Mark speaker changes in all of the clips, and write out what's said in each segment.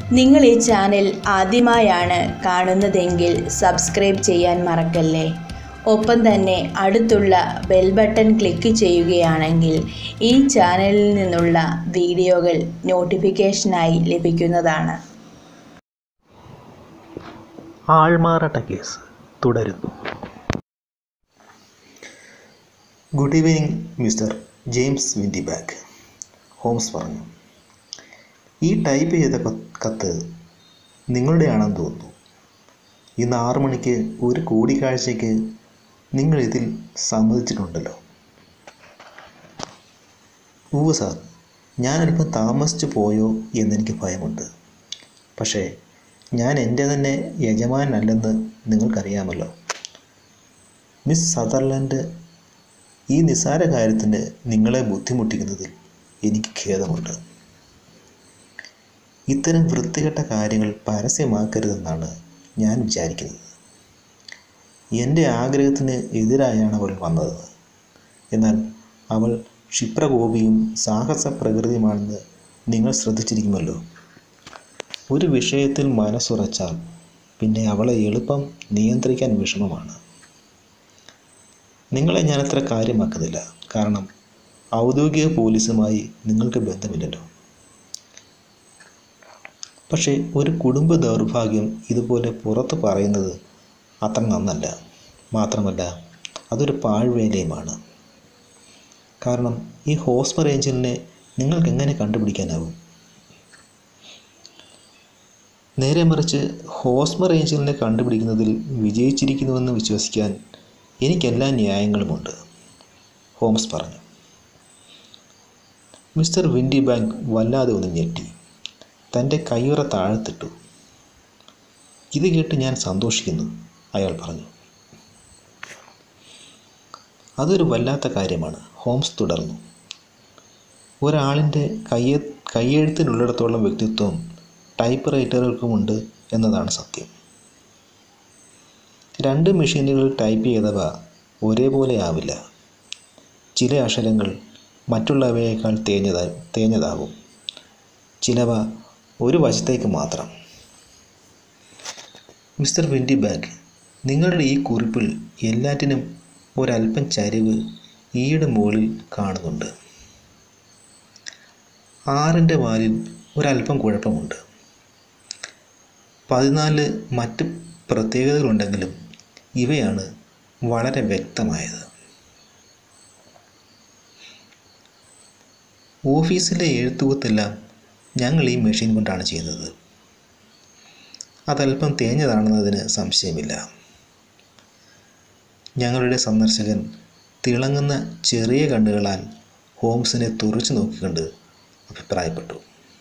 Speaker 1: നിങ്ങൾ ഈ ചാനൽ ആദ്യമായാണ് കാണുന്നതെങ്കിൽ സബ്സ്ക്രൈബ് ചെയ്യാൻ മറക്കല്ലേ ഒപ്പം തന്നെ അടുത്തുള്ള ബെൽ ബട്ടൺ ക്ലിക്ക് ചെയ്യുകയാണെങ്കിൽ ഈ ചാനലിൽ നിന്നുള്ള വീഡിയോകൾ നോട്ടിഫിക്കേഷനായി ലഭിക്കുന്നതാണ്
Speaker 2: ആൾമാറാട്ട കേസ് തുടരുന്നു good evening mister James Windibank Holmes പറഞ്ഞു ഈ ടൈപ്പ് ചെയ്ത ക- കത്ത് നിങ്ങളുടെയാണെന്ന് തോന്നുന്നു ഇന്ന് ആറു മണിക്ക് ഒരു കൂടിക്കാഴ്ചയ്ക്ക് നിങ്ങൾ ഇതിൽ സമ്മതിച്ചിട്ടുണ്ടല്ലോ ഉവ് സാർ ഞാൻ അല്പം താമസിച്ചു പോയോ എന്നെനിക്ക് ഭയമുണ്ട് പക്ഷേ ഞാൻ എൻ്റെ തന്നെ യജമാനല്ലെന്ന് നിങ്ങൾക്കറിയാമല്ലോ മിസ് സദർലൻഡ് ഈ നിസ്സാര കാര്യത്തിന് നിങ്ങളെ ബുദ്ധിമുട്ടിക്കുന്നതിൽ എനിക്ക് ഖേദമുണ്ട് ഇത്തരം വൃത്തികെട്ട കാര്യങ്ങൾ പരസ്യമാക്കരുതെന്നാണ് ഞാൻ വിചാരിക്കുന്നത് എൻ്റെ ആഗ്രഹത്തിന് എതിരായാണ് അവൾ വന്നത് എന്നാൽ അവൾ ക്ഷിപ്രകോപിയും സാഹസ പ്രകൃതിയുമാണെന്ന് നിങ്ങൾ ശ്രദ്ധിച്ചിരിക്കുമല്ലോ ഒരു വിഷയത്തിൽ മനസ്സുറച്ചാൽ പിന്നെ അവളെ എളുപ്പം നിയന്ത്രിക്കാൻ വിഷമമാണ് നിങ്ങളെ ഞാനത്ര കാര്യമാക്കുന്നില്ല കാരണം ഔദ്യോഗിക പോലീസുമായി നിങ്ങൾക്ക് ബന്ധമില്ലല്ലോ പക്ഷേ ഒരു കുടുംബ ദൗർഭാഗ്യം ഇതുപോലെ പുറത്ത് പറയുന്നത് അത്ര നന്നല്ല മാത്രമല്ല അതൊരു പാഴ്വേലയുമാണ് കാരണം ഈ ഹോസ്മർ ഏഞ്ചലിനെ നിങ്ങൾക്ക് എങ്ങനെ കണ്ടുപിടിക്കാനാവും നേരെ മറിച്ച് ഹോസ്മർ ഏഞ്ചലിനെ കണ്ടുപിടിക്കുന്നതിൽ വിജയിച്ചിരിക്കുന്നുവെന്ന് വിശ്വസിക്കാൻ എനിക്കെല്ലാ ന്യായങ്ങളുമുണ്ട് ഹോംസ് പറഞ്ഞു മിസ്റ്റർ വിൻഡി ബാങ്ക് വല്ലാതെ ഒന്ന് ഞെട്ടി തൻ്റെ കയ്യുറ താഴത്തിട്ടു ഇത് കേട്ട് ഞാൻ സന്തോഷിക്കുന്നു അയാൾ പറഞ്ഞു അതൊരു വല്ലാത്ത കാര്യമാണ് ഹോംസ് തുടർന്നു ഒരാളിൻ്റെ കയ്യ കയ്യെഴുത്തിനുള്ളിടത്തോളം വ്യക്തിത്വം ടൈപ്പ് റൈറ്ററുകൾക്കുമുണ്ട് എന്നതാണ് സത്യം രണ്ട് മെഷീനുകൾ ടൈപ്പ് ചെയ്തവ ഒരേപോലെ ആവില്ല ചില അക്ഷരങ്ങൾ മറ്റുള്ളവയേക്കാൾ തേഞ്ഞതാ തേഞ്ഞതാകും ചിലവ ഒരു വശത്തേക്ക് മാത്രം മിസ്റ്റർ വിൻഡി ബാഗ് നിങ്ങളുടെ ഈ കുറിപ്പിൽ എല്ലാറ്റിനും ഒരല്പം ചരിവ് ഈയുടെ മുകളിൽ കാണുന്നുണ്ട് ആറിൻ്റെ വാലിൽ ഒരല്പം കുഴപ്പമുണ്ട് പതിനാല് മറ്റ് പ്രത്യേകതകളുണ്ടെങ്കിലും ഇവയാണ് വളരെ വ്യക്തമായത് ഓഫീസിലെ എഴുത്തുകുത്തെല്ലാം ഞങ്ങൾ ഈ മെഷീൻ കൊണ്ടാണ് ചെയ്യുന്നത് അതല്പം തേഞ്ഞതാണെന്നതിന് സംശയമില്ല ഞങ്ങളുടെ സന്ദർശകൻ തിളങ്ങുന്ന ചെറിയ കണ്ണുകളാൽ ഹോംസിനെ തുറച്ചു നോക്കിക്കൊണ്ട് അഭിപ്രായപ്പെട്ടു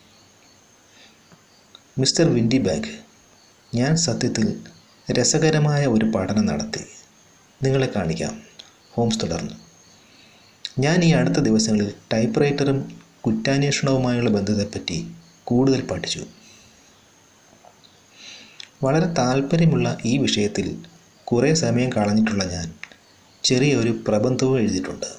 Speaker 2: മിസ്റ്റർ വിൻഡി ബാഗ് ഞാൻ സത്യത്തിൽ രസകരമായ ഒരു പഠനം നടത്തി നിങ്ങളെ കാണിക്കാം ഹോംസ് തുടർന്നു ഞാൻ ഈ അടുത്ത ദിവസങ്ങളിൽ ടൈപ്പ് റൈറ്ററും കുറ്റാന്വേഷണവുമായുള്ള ബന്ധത്തെപ്പറ്റി കൂടുതൽ പഠിച്ചു വളരെ താല്പര്യമുള്ള ഈ വിഷയത്തിൽ കുറേ സമയം കളഞ്ഞിട്ടുള്ള ഞാൻ ചെറിയൊരു പ്രബന്ധവും എഴുതിയിട്ടുണ്ട്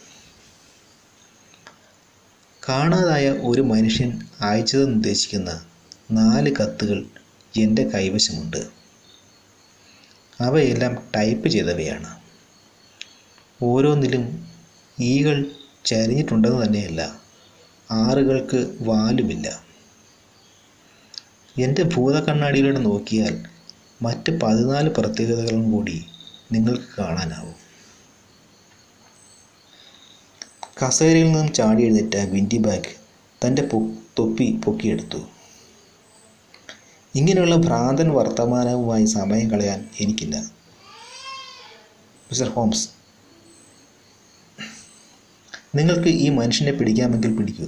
Speaker 2: കാണാതായ ഒരു മനുഷ്യൻ അയച്ചതെന്ന് ഉദ്ദേശിക്കുന്ന നാല് കത്തുകൾ എൻ്റെ കൈവശമുണ്ട് അവയെല്ലാം ടൈപ്പ് ചെയ്തവയാണ് ഓരോന്നിലും ഈകൾ ചരിഞ്ഞിട്ടുണ്ടെന്ന് തന്നെയല്ല ആറുകൾക്ക് വാലുമില്ല എൻ്റെ ഭൂതകണ്ണാടിയിലൂടെ നോക്കിയാൽ മറ്റ് പതിനാല് പ്രത്യേകതകളും കൂടി നിങ്ങൾക്ക് കാണാനാവും കസേരയിൽ നിന്നും ചാടി എഴുന്നേറ്റ വിൻഡി ബാഗ് തൻ്റെ പൊ തൊപ്പി പൊക്കിയെടുത്തു ഇങ്ങനെയുള്ള ഭ്രാന്തൻ വർത്തമാനവുമായി സമയം കളയാൻ എനിക്കില്ല മിസ്റ്റർ ഹോംസ് നിങ്ങൾക്ക് ഈ മനുഷ്യനെ പിടിക്കാമെങ്കിൽ പിടിക്കൂ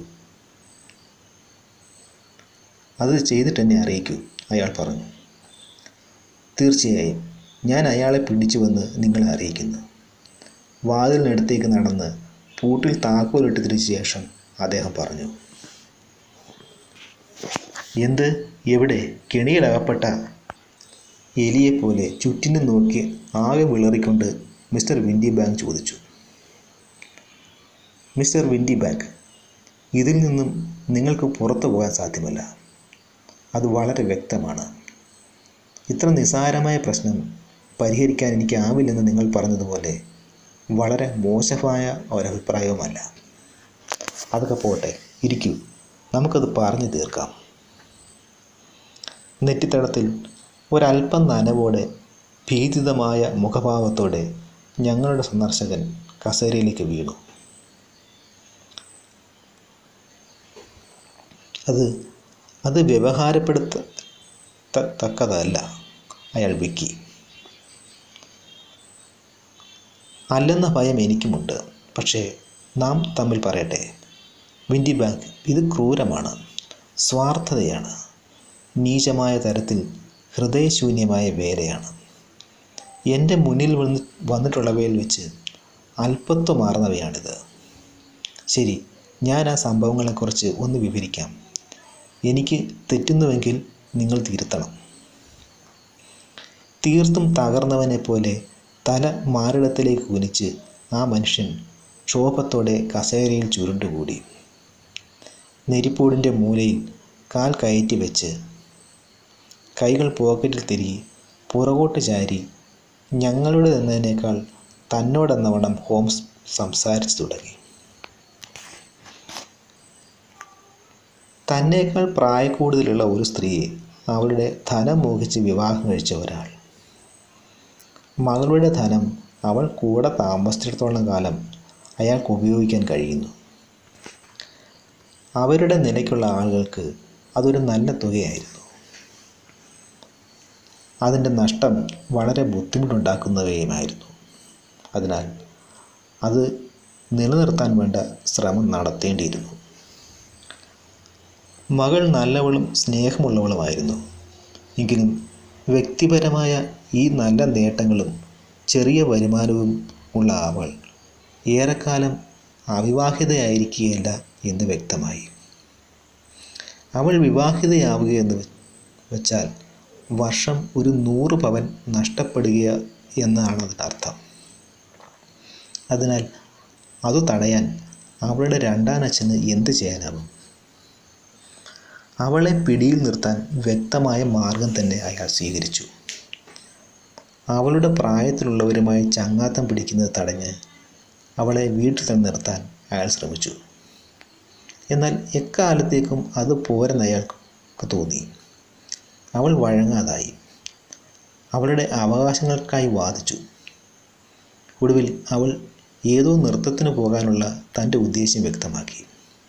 Speaker 2: അത് ചെയ്തിട്ട് എന്നെ അറിയിക്കൂ അയാൾ പറഞ്ഞു തീർച്ചയായും ഞാൻ അയാളെ പിടിച്ചുവെന്ന് നിങ്ങളെ അറിയിക്കുന്നു വാതിലിനടുത്തേക്ക് നടന്ന് പൂട്ടിൽ താക്കോലിട്ട് തിരിച്ച ശേഷം അദ്ദേഹം പറഞ്ഞു എന്ത് എവിടെ കെണിയിലകപ്പെട്ട എലിയെപ്പോലെ ചുറ്റിനും നോക്കി ആകെ വിളറിക്കൊണ്ട് മിസ്റ്റർ വിൻഡി ബാങ്ക് ചോദിച്ചു മിസ്റ്റർ വിൻഡി ബാങ്ക് ഇതിൽ നിന്നും നിങ്ങൾക്ക് പുറത്തു പോകാൻ സാധ്യമല്ല അത് വളരെ വ്യക്തമാണ് ഇത്ര നിസ്സാരമായ പ്രശ്നം പരിഹരിക്കാൻ എനിക്കാവില്ലെന്ന് നിങ്ങൾ പറഞ്ഞതുപോലെ വളരെ മോശമായ ഒരഭിപ്രായവുമല്ല അതൊക്കെ പോട്ടെ ഇരിക്കൂ നമുക്കത് പറഞ്ഞു തീർക്കാം നെറ്റിത്തടത്തിൽ ഒരല്പം നനവോടെ ഭീതിതമായ മുഖഭാവത്തോടെ ഞങ്ങളുടെ സന്ദർശകൻ കസേരയിലേക്ക് വീണു അത് അത് വ്യവഹാരപ്പെടുത്ത ത- തക്കതല്ല അയാൾ വിക്കി അല്ലെന്ന ഭയം എനിക്കുമുണ്ട് പക്ഷേ നാം തമ്മിൽ പറയട്ടെ വിൻഡി ബാങ്ക് ഇത് ക്രൂരമാണ് സ്വാർത്ഥതയാണ് നീചമായ തരത്തിൽ ഹൃദയശൂന്യമായ വേലയാണ് എൻ്റെ മുന്നിൽ വന്ന് വന്നിട്ടുള്ളവയിൽ വെച്ച് അല്പത്വമാർന്നവയാണിത് ശരി ഞാൻ ആ സംഭവങ്ങളെക്കുറിച്ച് ഒന്ന് വിവരിക്കാം എനിക്ക് തെറ്റുന്നുവെങ്കിൽ നിങ്ങൾ തിരുത്തണം തീർത്തും തകർന്നവനെ പോലെ തല മാറിടത്തിലേക്ക് കുനിച്ച് ആ മനുഷ്യൻ ക്ഷോഭത്തോടെ കസേരയിൽ ചുരുണ്ടുകൂടി നെരിപ്പൂടിൻ്റെ മൂലയിൽ കാൽ കയറ്റി വെച്ച് കൈകൾ പോക്കറ്റിൽ തിരികെ പുറകോട്ട് ചാരി ഞങ്ങളുടേതെന്നതിനേക്കാൾ തന്നോടെന്നവണ്ണം ഹോംസ് സംസാരിച്ചു തുടങ്ങി തന്നേക്കാൾ പ്രായക്കൂടുതലുള്ള ഒരു സ്ത്രീയെ അവളുടെ ധനം മോഹിച്ച് വിവാഹം കഴിച്ച ഒരാൾ മകളുടെ ധനം അവൾ കൂടെ താമസിച്ചിടത്തോളം കാലം അയാൾക്ക് ഉപയോഗിക്കാൻ കഴിയുന്നു അവരുടെ നിലയ്ക്കുള്ള ആളുകൾക്ക് അതൊരു നല്ല തുകയായിരുന്നു അതിൻ്റെ നഷ്ടം വളരെ ബുദ്ധിമുട്ടുണ്ടാക്കുന്നവയുമായിരുന്നു അതിനാൽ അത് നിലനിർത്താൻ വേണ്ട ശ്രമം നടത്തേണ്ടിയിരുന്നു മകൾ നല്ലവളും സ്നേഹമുള്ളവളുമായിരുന്നു എങ്കിലും വ്യക്തിപരമായ ഈ നല്ല നേട്ടങ്ങളും ചെറിയ വരുമാനവും ഉള്ള അവൾ ഏറെക്കാലം അവിവാഹിതയായിരിക്കുകയില്ല എന്ന് വ്യക്തമായി അവൾ വിവാഹിതയാവുകയെന്ന് വെച്ചാൽ വർഷം ഒരു നൂറ് പവൻ നഷ്ടപ്പെടുക എന്നാണ് അതിനർത്ഥം അതിനാൽ അത് തടയാൻ അവളുടെ രണ്ടാനച്ഛന് എന്ത് ചെയ്യാനാവും അവളെ പിടിയിൽ നിർത്താൻ വ്യക്തമായ മാർഗം തന്നെ അയാൾ സ്വീകരിച്ചു അവളുടെ പ്രായത്തിലുള്ളവരുമായി ചങ്ങാത്തം പിടിക്കുന്നത് തടഞ്ഞ് അവളെ വീട്ടിൽ തന്നെ നിർത്താൻ അയാൾ ശ്രമിച്ചു എന്നാൽ എക്കാലത്തേക്കും അത് പോരെന്ന് അയാൾക്ക് തോന്നി അവൾ വഴങ്ങാതായി അവളുടെ അവകാശങ്ങൾക്കായി വാദിച്ചു ഒടുവിൽ അവൾ ഏതോ നൃത്തത്തിന് പോകാനുള്ള തൻ്റെ ഉദ്ദേശ്യം വ്യക്തമാക്കി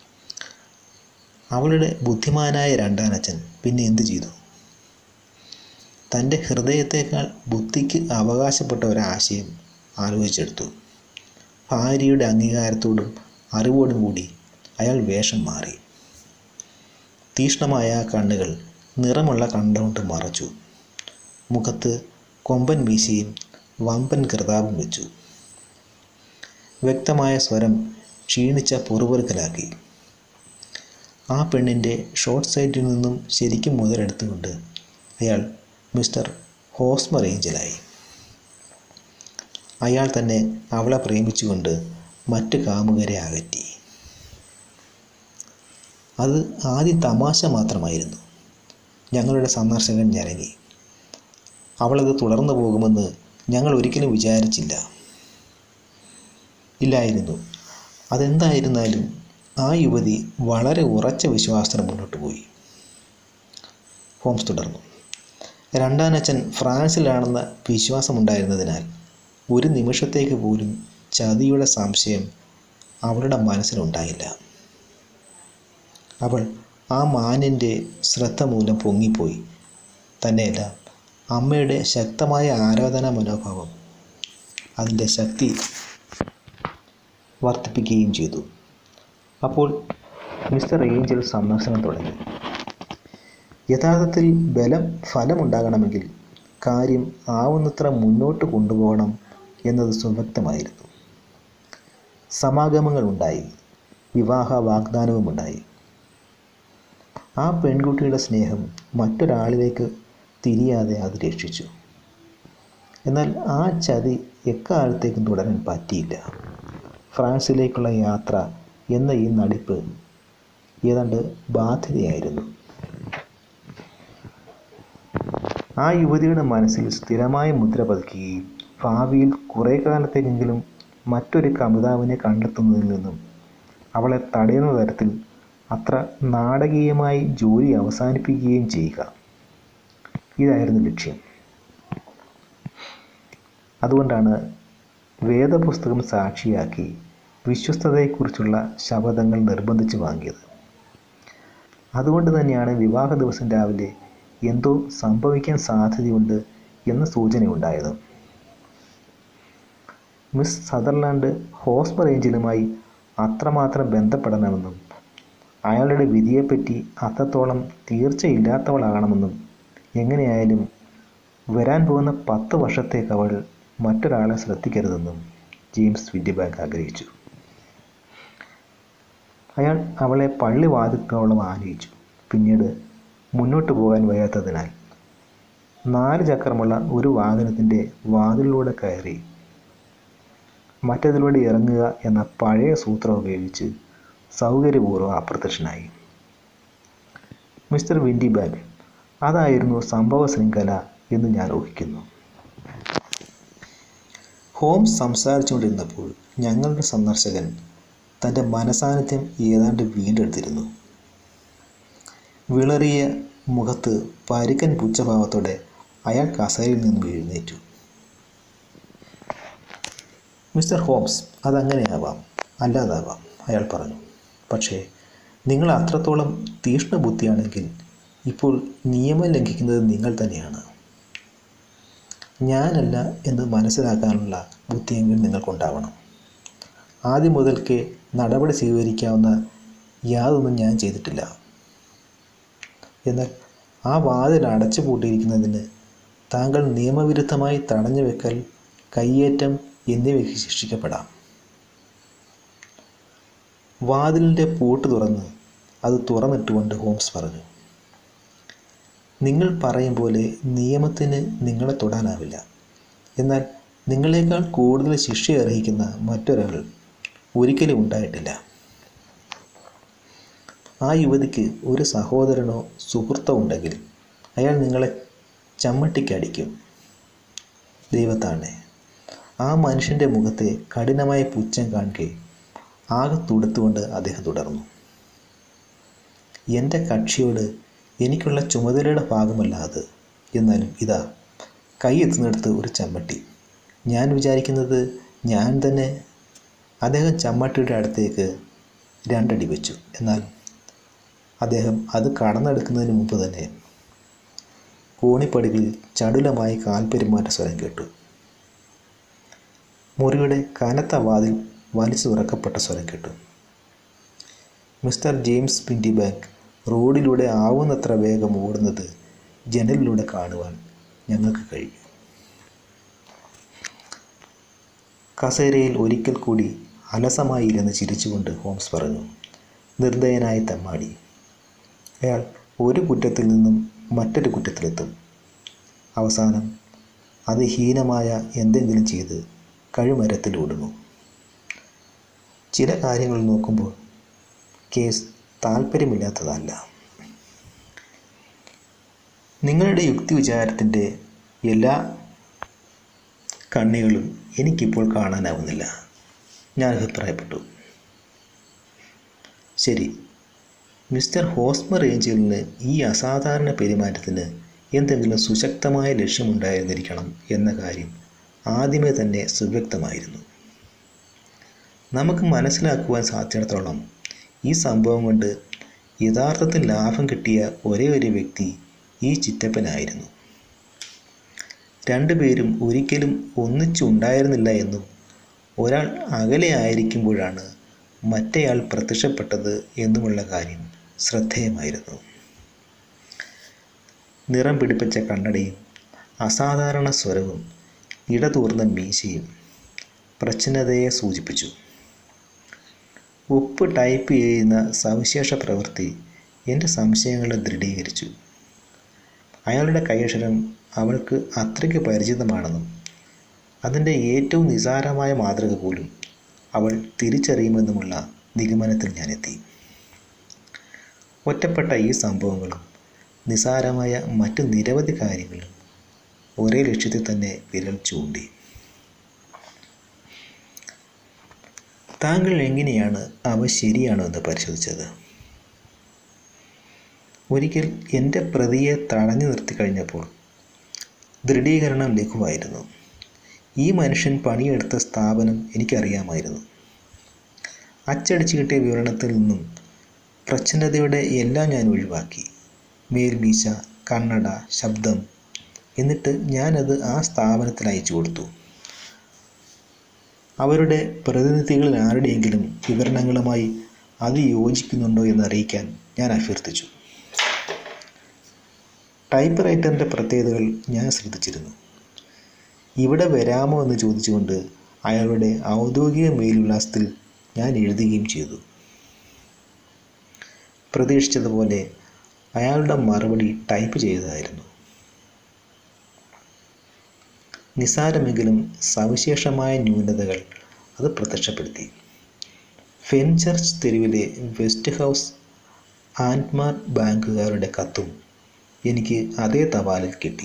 Speaker 2: അവളുടെ ബുദ്ധിമാനായ രണ്ടാനച്ഛൻ പിന്നെ എന്തു ചെയ്തു തൻ്റെ ഹൃദയത്തേക്കാൾ ബുദ്ധിക്ക് അവകാശപ്പെട്ട ഒരാശയം ആലോചിച്ചെടുത്തു ഭാര്യയുടെ അംഗീകാരത്തോടും അറിവോടും കൂടി അയാൾ വേഷം മാറി തീക്ഷ്ണമായ ആ കണ്ണുകൾ നിറമുള്ള കണ്ടുകൊണ്ട് മറച്ചു മുഖത്ത് കൊമ്പൻ മീശയും വമ്പൻ കൃതാവും വെച്ചു വ്യക്തമായ സ്വരം ക്ഷീണിച്ച പൊറുപൊറുക്കലാക്കി ആ പെണ്ണിൻ്റെ ഷോർട്ട് സൈറ്റിൽ നിന്നും ശരിക്കും മുതലെടുത്തുകൊണ്ട് അയാൾ മിസ്റ്റർ ഹോസ്മർ ഏഞ്ചലായി അയാൾ തന്നെ അവളെ പ്രേമിച്ചുകൊണ്ട് മറ്റു കാമുകരെ അകറ്റി അത് ആദ്യം തമാശ മാത്രമായിരുന്നു ഞങ്ങളുടെ സന്ദർശകൻ ഞരങ്ങി അവളത് തുടർന്നു പോകുമെന്ന് ഞങ്ങൾ ഒരിക്കലും വിചാരിച്ചില്ല ഇല്ലായിരുന്നു അതെന്തായിരുന്നാലും ആ യുവതി വളരെ ഉറച്ച വിശ്വാസത്തിന് മുന്നോട്ട് പോയി ഹോംസ് തുടർന്നു രണ്ടാനച്ഛൻ ഫ്രാൻസിലാണെന്ന വിശ്വാസമുണ്ടായിരുന്നതിനാൽ ഒരു നിമിഷത്തേക്ക് പോലും ചതിയുടെ സംശയം അവളുടെ മനസ്സിലുണ്ടായില്ല അവൾ ആ മാനിൻ്റെ ശ്രദ്ധ മൂലം പൊങ്ങിപ്പോയി തന്നെയല്ല അമ്മയുടെ ശക്തമായ ആരാധനാ മനോഭാവം അതിൻ്റെ ശക്തി വർദ്ധിപ്പിക്കുകയും ചെയ്തു അപ്പോൾ മിസ്റ്റർ ഏഞ്ചൽ സന്ദർശനം തുടങ്ങി യഥാർത്ഥത്തിൽ ബലം ഫലമുണ്ടാകണമെങ്കിൽ കാര്യം ആവുന്നത്ര മുന്നോട്ട് കൊണ്ടുപോകണം എന്നത് സുവ്യക്തമായിരുന്നു സമാഗമങ്ങളുണ്ടായി വിവാഹ വാഗ്ദാനവുമുണ്ടായി ആ പെൺകുട്ടിയുടെ സ്നേഹം മറ്റൊരാളിലേക്ക് തിരിയാതെ അത് രക്ഷിച്ചു എന്നാൽ ആ ചതി എക്കാലത്തേക്കും തുടരാൻ പറ്റിയില്ല ഫ്രാൻസിലേക്കുള്ള യാത്ര എന്ന ഈ നടിപ്പ് ഏതാണ്ട് ബാധ്യതയായിരുന്നു ആ യുവതിയുടെ മനസ്സിൽ സ്ഥിരമായ മുദ്ര പതിക്കുകയും ഭാവിയിൽ കുറേ കാലത്തേക്കെങ്കിലും മറ്റൊരു കമിതാവിനെ കണ്ടെത്തുന്നതിൽ നിന്നും അവളെ തടയുന്ന തരത്തിൽ അത്ര നാടകീയമായി ജോലി അവസാനിപ്പിക്കുകയും ചെയ്യുക ഇതായിരുന്നു ലക്ഷ്യം അതുകൊണ്ടാണ് വേദപുസ്തകം സാക്ഷിയാക്കി വിശ്വസ്തതയെക്കുറിച്ചുള്ള ശപഥങ്ങൾ നിർബന്ധിച്ച് വാങ്ങിയത് അതുകൊണ്ട് തന്നെയാണ് വിവാഹ ദിവസം രാവിലെ എന്തോ സംഭവിക്കാൻ സാധ്യതയുണ്ട് എന്ന സൂചനയുണ്ടായത് മിസ് സദർലാൻഡ് ഹോസ്പർ ഏഞ്ചലുമായി അത്രമാത്രം ബന്ധപ്പെടണമെന്നും അയാളുടെ വിധിയെപ്പറ്റി അത്രത്തോളം തീർച്ചയില്ലാത്തവളാകണമെന്നും എങ്ങനെയായാലും വരാൻ പോകുന്ന പത്ത് വർഷത്തേക്ക് അവൾ മറ്റൊരാളെ ശ്രദ്ധിക്കരുതെന്നും ജെയിംസ് വിദ്യബാങ്ക് ആഗ്രഹിച്ചു അയാൾ അവളെ പള്ളി വാതിക്കോളം ആനയിച്ചു പിന്നീട് മുന്നോട്ട് പോകാൻ വയ്യാത്തതിനാൽ നാല് ചക്രമുള്ള ഒരു വാഹനത്തിൻ്റെ വാതിലിലൂടെ കയറി മറ്റതിലൂടെ ഇറങ്ങുക എന്ന പഴയ സൂത്രം ഉപയോഗിച്ച് സൗകര്യപൂർവ്വം അപ്രത്യക്ഷനായി മിസ്റ്റർ വിൻഡി ബാഗ് അതായിരുന്നു സംഭവ ശൃംഖല എന്ന് ഞാൻ ഊഹിക്കുന്നു ഹോംസ് സംസാരിച്ചുകൊണ്ടിരുന്നപ്പോൾ ഞങ്ങളുടെ സന്ദർശകൻ തൻ്റെ മനസാന്നിധ്യം ഏതാണ്ട് വീണ്ടെടുത്തിരുന്നു വിളറിയ മുഖത്ത് പരുക്കൻ പുച്ഛഭാവത്തോടെ അയാൾ കസേരയിൽ നിന്നും എഴുന്നേറ്റു മിസ്റ്റർ ഹോംസ് അതങ്ങനെയാവാം അല്ലാതാവാം അയാൾ പറഞ്ഞു പക്ഷേ നിങ്ങൾ അത്രത്തോളം തീഷ്ണബുദ്ധിയാണെങ്കിൽ ഇപ്പോൾ നിയമം ലംഘിക്കുന്നത് നിങ്ങൾ തന്നെയാണ് ഞാനല്ല എന്ന് മനസ്സിലാക്കാനുള്ള ബുദ്ധിയെങ്കിൽ നിങ്ങൾക്കുണ്ടാവണം ആദ്യം മുതൽക്കേ നടപടി സ്വീകരിക്കാവുന്ന യാതൊന്നും ഞാൻ ചെയ്തിട്ടില്ല എന്നാൽ ആ വാതിൽ അടച്ചു പൂട്ടിയിരിക്കുന്നതിന് താങ്കൾ നിയമവിരുദ്ധമായി തടഞ്ഞു വെക്കൽ കയ്യേറ്റം എന്നിവയ്ക്ക് ശിക്ഷിക്കപ്പെടാം വാതിലിൻ്റെ പൂട്ട് തുറന്ന് അത് തുറന്നിട്ടുകൊണ്ട് ഹോംസ് പറഞ്ഞു നിങ്ങൾ പറയും പോലെ നിയമത്തിന് നിങ്ങളെ തൊടാനാവില്ല എന്നാൽ നിങ്ങളെക്കാൾ കൂടുതൽ ശിക്ഷ അർഹിക്കുന്ന മറ്റൊരാൾ ഒരിക്കലും ഉണ്ടായിട്ടില്ല ആ യുവതിക്ക് ഒരു സഹോദരനോ സുഹൃത്തോ ഉണ്ടെങ്കിൽ അയാൾ നിങ്ങളെ ചമ്മട്ടിക്കടിക്കും ദൈവത്താണ് ആ മനുഷ്യൻ്റെ മുഖത്തെ കഠിനമായ പുച്ഛം കാണുകെ ആകെ തുടുത്തുകൊണ്ട് അദ്ദേഹം തുടർന്നു എൻ്റെ കക്ഷിയോട് എനിക്കുള്ള ചുമതലയുടെ ഭാഗമല്ല അത് എന്നാലും ഇതാ കൈ എത്തുന്നിടത്ത് ഒരു ചമ്മട്ടി ഞാൻ വിചാരിക്കുന്നത് ഞാൻ തന്നെ അദ്ദേഹം ചമ്മട്ടിയുടെ അടുത്തേക്ക് രണ്ടടി വെച്ചു എന്നാൽ അദ്ദേഹം അത് കടന്നെടുക്കുന്നതിന് മുമ്പ് തന്നെ കോണിപ്പടികളിൽ ചടുലമായി കാൽപെരുമാറ്റ സ്വരം കേട്ടു മുറിയുടെ കനത്ത വാതിൽ വലിച്ചു തുറക്കപ്പെട്ട സ്വരം കേട്ടു മിസ്റ്റർ ജെയിംസ് പിൻഡി ബാങ്ക് റോഡിലൂടെ ആവുന്നത്ര വേഗം ഓടുന്നത് ജനലിലൂടെ കാണുവാൻ ഞങ്ങൾക്ക് കഴിഞ്ഞു കസേരയിൽ ഒരിക്കൽ കൂടി അലസമായി ഇരുന്ന് ചിരിച്ചുകൊണ്ട് ഹോംസ് പറഞ്ഞു നിർദ്ദയനായ തെമ്മാടി അയാൾ ഒരു കുറ്റത്തിൽ നിന്നും മറ്റൊരു കുറ്റത്തിലെത്തും അവസാനം അത് ഹീനമായ എന്തെങ്കിലും ചെയ്ത് കഴിമരത്തിൽ ഒടുങ്ങും ചില കാര്യങ്ങൾ നോക്കുമ്പോൾ കേസ് താല്പര്യമില്ലാത്തതല്ല നിങ്ങളുടെ യുക്തി വിചാരത്തിൻ്റെ എല്ലാ കണ്ണികളും എനിക്കിപ്പോൾ കാണാനാവുന്നില്ല ഞാൻ അഭിപ്രായപ്പെട്ടു ശരി മിസ്റ്റർ ഹോസ്മർ ഏഞ്ചലിന് ഈ അസാധാരണ പെരുമാറ്റത്തിന് എന്തെങ്കിലും സുശക്തമായ ലക്ഷ്യമുണ്ടായിരുന്നിരിക്കണം എന്ന കാര്യം ആദ്യമേ തന്നെ സുവ്യക്തമായിരുന്നു നമുക്ക് മനസ്സിലാക്കുവാൻ സാധിച്ചിടത്തോളം ഈ സംഭവം കൊണ്ട് യഥാർത്ഥത്തിൽ ലാഭം കിട്ടിയ ഒരേ ഒരു വ്യക്തി ഈ ചിറ്റപ്പനായിരുന്നു രണ്ടുപേരും ഒരിക്കലും ഒന്നിച്ചുണ്ടായിരുന്നില്ല എന്നും ഒരാൾ അകലെ ആയിരിക്കുമ്പോഴാണ് മറ്റേയാൾ പ്രത്യക്ഷപ്പെട്ടത് എന്നുമുള്ള കാര്യം ശ്രദ്ധേയമായിരുന്നു നിറം പിടിപ്പിച്ച കണ്ണടയും അസാധാരണ സ്വരവും ഇടതൂർന്ന മീശയും പ്രച്ഛന്നതയെ സൂചിപ്പിച്ചു ഉപ്പ് ടൈപ്പ് ചെയ്യുന്ന സവിശേഷ പ്രവൃത്തി എൻ്റെ സംശയങ്ങളെ ദൃഢീകരിച്ചു അയാളുടെ കൈയക്ഷരം അവൾക്ക് അത്രയ്ക്ക് പരിചിതമാണെന്നും അതിൻ്റെ ഏറ്റവും നിസാരമായ മാതൃക പോലും അവൾ തിരിച്ചറിയുമെന്നുമുള്ള നിഗമനത്തിൽ ഞാനെത്തി ഒറ്റപ്പെട്ട ഈ സംഭവങ്ങളും നിസാരമായ മറ്റ് നിരവധി കാര്യങ്ങളും ഒരേ ലക്ഷ്യത്തിൽ തന്നെ വിരൽ ചൂണ്ടി താങ്കൾ എങ്ങനെയാണ് അവ ശരിയാണോ എന്ന് പരിശോധിച്ചത് ഒരിക്കൽ എൻ്റെ പ്രതിയെ തടഞ്ഞു നിർത്തി കഴിഞ്ഞപ്പോൾ ദൃഢീകരണം ലഘുവായിരുന്നു ഈ മനുഷ്യൻ പണിയെടുത്ത സ്ഥാപനം എനിക്കറിയാമായിരുന്നു അച്ചടിച്ചു കിട്ടിയ വിവരണത്തിൽ നിന്നും പ്രച്ഛന്നതയുടെ എല്ലാം ഞാൻ ഒഴിവാക്കി മേൽമീശ കണ്ണട ശബ്ദം എന്നിട്ട് ഞാനത് ആ സ്ഥാപനത്തിൽ അയച്ചു കൊടുത്തു അവരുടെ പ്രതിനിധികളിൽ ആരുടെയെങ്കിലും വിവരണങ്ങളുമായി അത് യോജിക്കുന്നുണ്ടോ എന്ന് അറിയിക്കാൻ ഞാൻ അഭ്യർത്ഥിച്ചു ടൈപ്പ് റൈറ്ററിൻ്റെ പ്രത്യേകതകൾ ഞാൻ ശ്രദ്ധിച്ചിരുന്നു ഇവിടെ വരാമോ എന്ന് ചോദിച്ചുകൊണ്ട് അയാളുടെ ഔദ്യോഗിക മെയിൽ വിലാസത്തിൽ ഞാൻ എഴുതുകയും ചെയ്തു പ്രതീക്ഷിച്ചതുപോലെ അയാളുടെ മറുപടി ടൈപ്പ് ചെയ്തതായിരുന്നു നിസാരമെങ്കിലും സവിശേഷമായ ന്യൂനതകൾ അത് പ്രത്യക്ഷപ്പെടുത്തി ഫെൻചർച്ച് തെരുവിലെ വെസ്റ്റ് ഹൗസ് ആൻഡ്മാർ ബാങ്കുകാരുടെ കത്തും എനിക്ക് അതേ തപാലിൽ കിട്ടി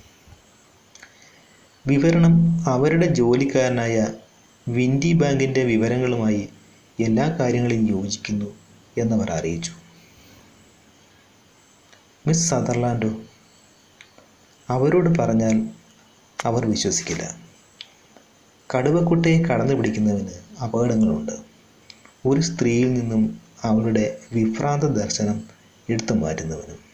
Speaker 2: വിവരണം അവരുടെ ജോലിക്കാരനായ വിൻഡി ബാങ്കിൻ്റെ വിവരങ്ങളുമായി എല്ലാ കാര്യങ്ങളും യോജിക്കുന്നു എന്നവർ അറിയിച്ചു മിസ് സദർലാൻഡോ അവരോട് പറഞ്ഞാൽ അവർ വിശ്വസിക്കില്ല കടുവക്കുട്ടയെ കടന്നു പിടിക്കുന്നവന് അപകടങ്ങളുണ്ട് ഒരു സ്ത്രീയിൽ നിന്നും അവളുടെ വിഭ്രാന്ത ദർശനം എടുത്തു മാറ്റുന്നവനും